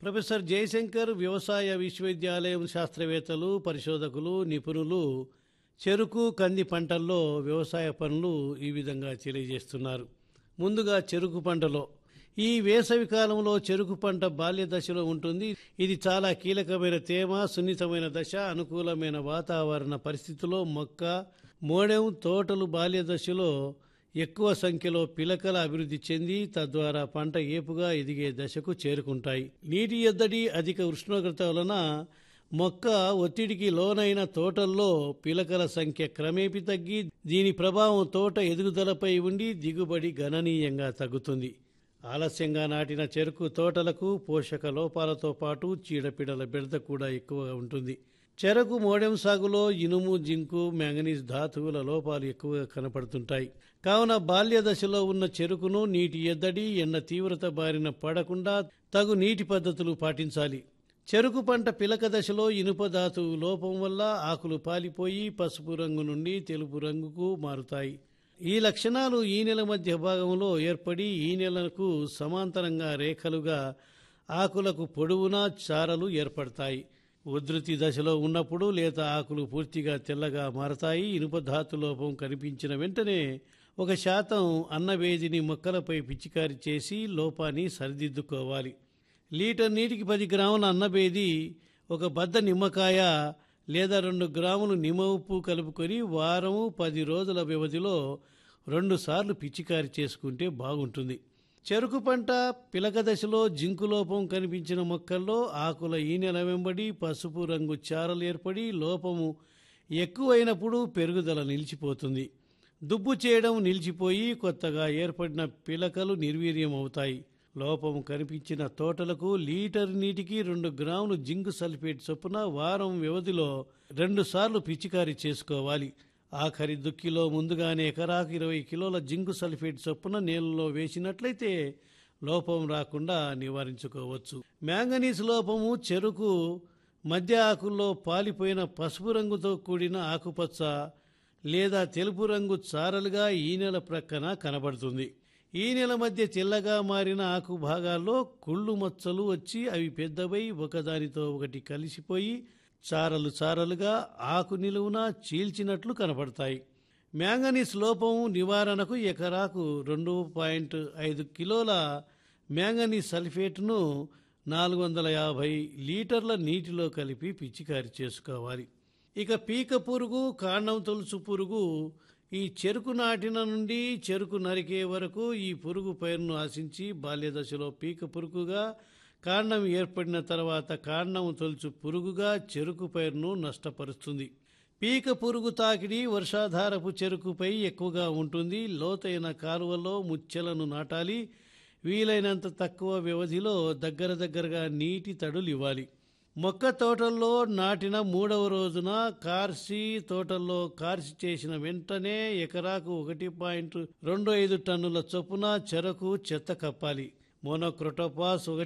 professor Jayashankar వ్యవసాయ విశ్వవిద్యాలయం శాస్త్రవేత్తలు పరిశోధకులు నిపుణులు చెరుకు కంది పంటల్లో వ్యవసాయ పనులు ఈ విధంగా తెలియజేస్తున్నారు ముందుగా చెరుకు పంటలో ఈ వేసవి కాలంలో చెరుకు పంట బాల్య దశలో ఉంటుంది ఇది చాలా కీలకమైన తేమ సున్నితమైన దశ అనుకూలమైన వాతావరణ పరిస్థితుల్లో మొక్క మోడెం తోటలు బాల్య దశలో ఎక్కువ సంఖ్యలో పిలకల అభివృద్ధి చెంది తద్వారా పంట ఏపుగా ఎదిగే దశకు చేరుకుంటాయి నీటి ఎద్దడి అధిక ఉష్ణోగ్రత వలన మొక్క ఒత్తిడికి లోనైన తోటల్లో పిలకల సంఖ్య క్రమేపీ తగ్గి దీని ప్రభావం తోట ఎదుగుదలపై ఉండి దిగుబడి గణనీయంగా తగ్గుతుంది ఆలస్యంగా నాటిన చెరుకు తోటలకు పోషక లోపాలతో పాటు చీడపీడల బెడద కూడా ఎక్కువగా ఉంటుంది చెరకు మోడెం సాగులో ఇనుము జింకు మ్యాంగనీస్ ధాతువుల లోపాలు ఎక్కువగా కనపడుతుంటాయి కావున బాల్య దశలో ఉన్న చెరుకును నీటి ఎద్దడి ఎండ తీవ్రత బారిన పడకుండా తగు నీటి పద్ధతులు పాటించాలి చెరుకు పంట పిలక దశలో ఇనుప ధాతువు లోపం వల్ల ఆకులు పాలిపోయి పసుపు రంగు నుండి తెలుపు రంగుకు మారుతాయి ఈ లక్షణాలు ఈ నెల మధ్య భాగంలో ఏర్పడి ఈ నెలకు సమాంతరంగా రేఖలుగా ఆకులకు పొడవునా చారలు ఏర్పడతాయి ఉధృతి దశలో ఉన్నప్పుడు లేత ఆకులు పూర్తిగా తెల్లగా మారతాయి ఇనుప ధాతు లోపం కనిపించిన వెంటనే ఒక శాతం అన్నవేదిని మొక్కలపై పిచికారి చేసి లోపాన్ని సరిదిద్దుకోవాలి లీటర్ నీటికి పది గ్రాముల అన్నబేది ఒక బద్ద నిమ్మకాయ లేదా రెండు గ్రాములు నిమ్మ ఉప్పు కలుపుకొని వారము పది రోజుల వ్యవధిలో రెండు సార్లు పిచికారి చేసుకుంటే బాగుంటుంది చెరుకు పంట పిలక దశలో జింకు లోపం కనిపించిన మొక్కల్లో ఆకుల ఈనెల వెంబడి పసుపు రంగు చారలు ఏర్పడి లోపము ఎక్కువైనప్పుడు పెరుగుదల నిలిచిపోతుంది దుబ్బు చేయడం నిలిచిపోయి కొత్తగా ఏర్పడిన పిలకలు నిర్వీర్యం అవుతాయి లోపం కనిపించిన తోటలకు లీటర్ నీటికి రెండు గ్రాములు జింక్ సల్ఫేట్ చొప్పున వారం వ్యవధిలో రెండు సార్లు పిచికారీ చేసుకోవాలి ఆఖరి దుక్కిలో ముందుగానే ఎకరాకు ఇరవై కిలోల జింకు సల్ఫేట్ చొప్పున నీళ్ళలో వేసినట్లయితే లోపం రాకుండా నివారించుకోవచ్చు మ్యాంగనీస్ లోపము చెరుకు మధ్య ఆకుల్లో పాలిపోయిన పసుపు రంగుతో కూడిన ఆకుపచ్చ లేదా తెలుపు రంగు చారలుగా ఈ నెల ప్రక్కన కనబడుతుంది ఈ నెల మధ్య తెల్లగా మారిన ఆకు భాగాల్లో కుళ్ళు మచ్చలు వచ్చి అవి పెద్దవై ఒకదానితో ఒకటి కలిసిపోయి చారలు చారలుగా ఆకు నిలువున చీల్చినట్లు కనపడతాయి మ్యాంగనీస్ లోపం నివారణకు ఎకరాకు రెండు పాయింట్ ఐదు కిలోల మ్యాంగనీస్ సల్ఫేట్ను నాలుగు వందల యాభై లీటర్ల నీటిలో కలిపి పిచికారి చేసుకోవాలి ఇక పీక పురుగు కాండం తొలుసు పురుగు ఈ చెరుకు నాటిన నుండి చెరుకు నరికే వరకు ఈ పురుగు పైరును ఆశించి బాల్యదశలో పీక పురుగుగా కాండం ఏర్పడిన తర్వాత కాండం తొలుచు పురుగుగా చెరుకు పైరును నష్టపరుస్తుంది పీక పురుగు తాకిడి వర్షాధారపు చెరుకుపై ఎక్కువగా ఉంటుంది లోతైన కాలువలో ముచ్చెలను నాటాలి వీలైనంత తక్కువ వ్యవధిలో దగ్గర దగ్గరగా నీటి తడులు ఇవ్వాలి మొక్క తోటల్లో నాటిన మూడవ రోజున కార్సి తోటల్లో కార్సి చేసిన వెంటనే ఎకరాకు ఒకటి పాయింట్ రెండు ఐదు టన్నుల చొప్పున చెరకు చెత్త కప్పాలి మోనోక్రోటోపాస్